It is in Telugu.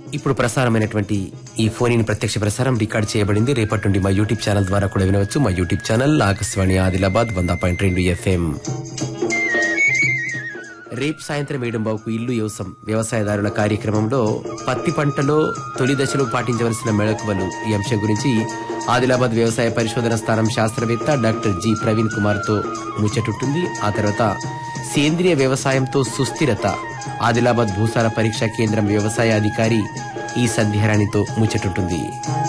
ఇప్పుడు ప్రసారమైనటువంటి ఈ ఫోన్ ఇన్ ప్రత్యక్ష ప్రసారం రికార్డ్ చేయబడింది రేపటి నుండి మా యూట్యూబ్ ఛానల్ ద్వారా కూడా వినవచ్చు మా యూట్యూబ్ ఛానల్ ఆకాశవాణి ఆదిలాబాద్ వంద పాయింట్ రెండు ఎఫ్ఎం రేపు సాయంత్రం ఏడుంబావుకు ఇల్లు వ్యవసం వ్యవసాయదారుల కార్యక్రమంలో పత్తి పంటలో తొలి దశలో పాటించవలసిన మెళకువలు ఈ అంశం గురించి ఆదిలాబాద్ వ్యవసాయ పరిశోధన స్థానం శాస్త్రవేత్త డాక్టర్ జి ప్రవీణ్ కుమార్ తో ముచ్చటుంటుంది ఆ తర్వాత సేంద్రియ వ్యవసాయంతో సుస్థిరత ఆదిలాబాద్ భూసార పరీక్షా కేంద్రం వ్యవసాయ అధికారి ఈ సంధ్యారాణితో ముచ్చటుంటుంది